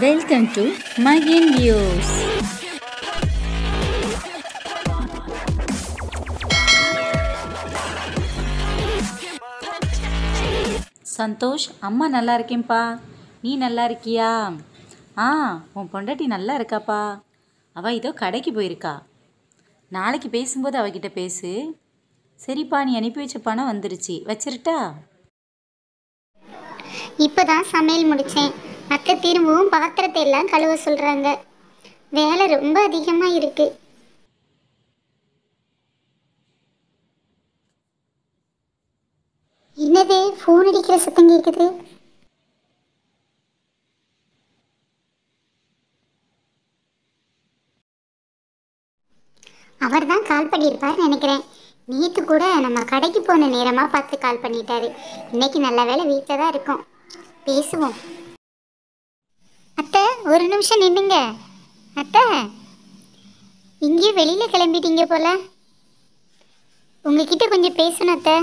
Welcome to Magin Views. Santhosh அம்மா நல்லா இருக்கேன்ப்பா நீ நல்லா இருக்கியா ஆ உன் பொண்டாட்டி நல்லா இருக்காப்பா அவள் ஏதோ கடைக்கு போயிருக்கா நாளைக்கு பேசும்போது அவகிட்ட பேசு சரிப்பா நீ அனுப்பி வச்ச பணம் வந்துருச்சு வச்சிருட்டா இப்பதான் சமையல் முடிச்சேன் அத்தை திரும்பவும் பாத்திரத்தை எல்லாம் கழுவ சொல்றாங்க வேலை ரொம்ப அதிகமா இருக்கு என்னது ஃபோன் அடிக்கிற சத்தம் கேக்குது அவர் தான் கால் பண்ணியிருப்பார் நினைக்கிறேன் நேற்று கூட நம்ம கடைக்கு போன நேரமாக பார்த்து கால் பண்ணிட்டாரு இன்னைக்கு நல்ல வேளை வீட்டில் தான் இருக்கோம் பேசுவோம் அத்தை ஒரு நிமிஷம் நின்னுங்க அத்தை இங்கேயும் வெளியில் கிளம்பிட்டீங்க போல உங்ககிட்ட கொஞ்சம் பேசணும் அத்தை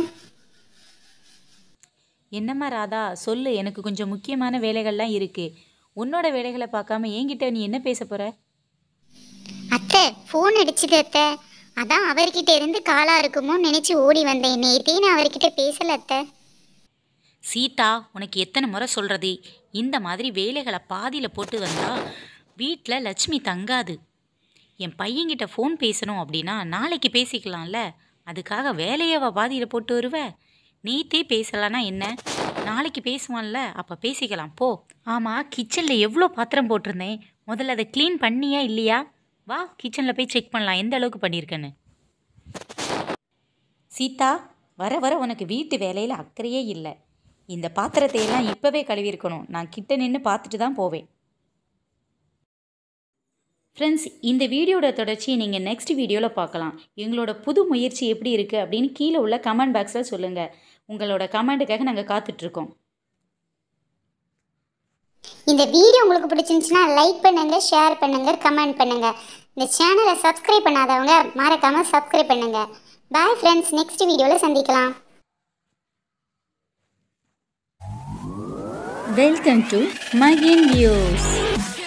என்னம்மா ராதா சொல்லு எனக்கு கொஞ்சம் முக்கியமான வேலைகள்லாம் இருக்குது உன்னோட வேலைகளை பார்க்காம என்கிட்ட நீ என்ன பேச போகிற அத்தை ஃபோன் அடிச்சுது அத்தை அதான் அவர்கிட்ட இருந்து காலா இருக்குமோன்னு நினச்சி ஓடி வந்தேன் நேற்றே நான் அவர்கிட்ட பேசல அத்தை சீதா உனக்கு எத்தனை முறை சொல்கிறது இந்த மாதிரி வேலைகளை பாதியில் போட்டு வந்தா வீட்டில் லட்சுமி தங்காது என் பையன்கிட்ட ஃபோன் பேசணும் அப்படின்னா நாளைக்கு பேசிக்கலாம்ல அதுக்காக வேலையவ பாதியில் போட்டு வருவ நேத்தே பேசலான்னா என்ன நாளைக்கு பேசுவான்ல அப்போ பேசிக்கலாம் போ ஆமாம் கிச்சனில் எவ்வளோ பாத்திரம் போட்டிருந்தேன் முதல்ல அதை க்ளீன் பண்ணியா இல்லையா வா கிச்சனில் போய் செக் பண்ணலாம் எந்த அளவுக்கு பண்ணியிருக்கேன்னு சீதா வர வர உனக்கு வீட்டு வேலையில் அக்கறையே இல்லை இந்த பாத்திரத்தை எல்லாம் இப்போவே கழுவியிருக்கணும் நான் கிட்ட நின்று பார்த்துட்டு தான் போவேன் ஃப்ரெண்ட்ஸ் இந்த வீடியோட தொடர்ச்சியை நீங்கள் நெக்ஸ்ட் வீடியோவில் பார்க்கலாம் எங்களோட புது முயற்சி எப்படி இருக்குது அப்படின்னு கீழே உள்ள கமெண்ட் பாக்ஸில் சொல்லுங்கள் உங்களோட கமெண்ட்டுக்காக நாங்கள் காத்துட்ருக்கோம் இந்த வீடியோ உங்களுக்கு பிடிச்சிருந்துச்சுன்னா லைக் பண்ணுங்க ஷேர் பண்ணுங்க கமெண்ட் பண்ணுங்க இந்த சேனலை சப்ஸ்கிரைப் பண்ணாதவங்க மறக்காம சப்ஸ்கிரைப் பண்ணுங்க பாய் ஃப்ரெண்ட்ஸ் நெக்ஸ்ட் வீடியோவில் சந்திக்கலாம் வெல்கம் டு மகின் வியூஸ்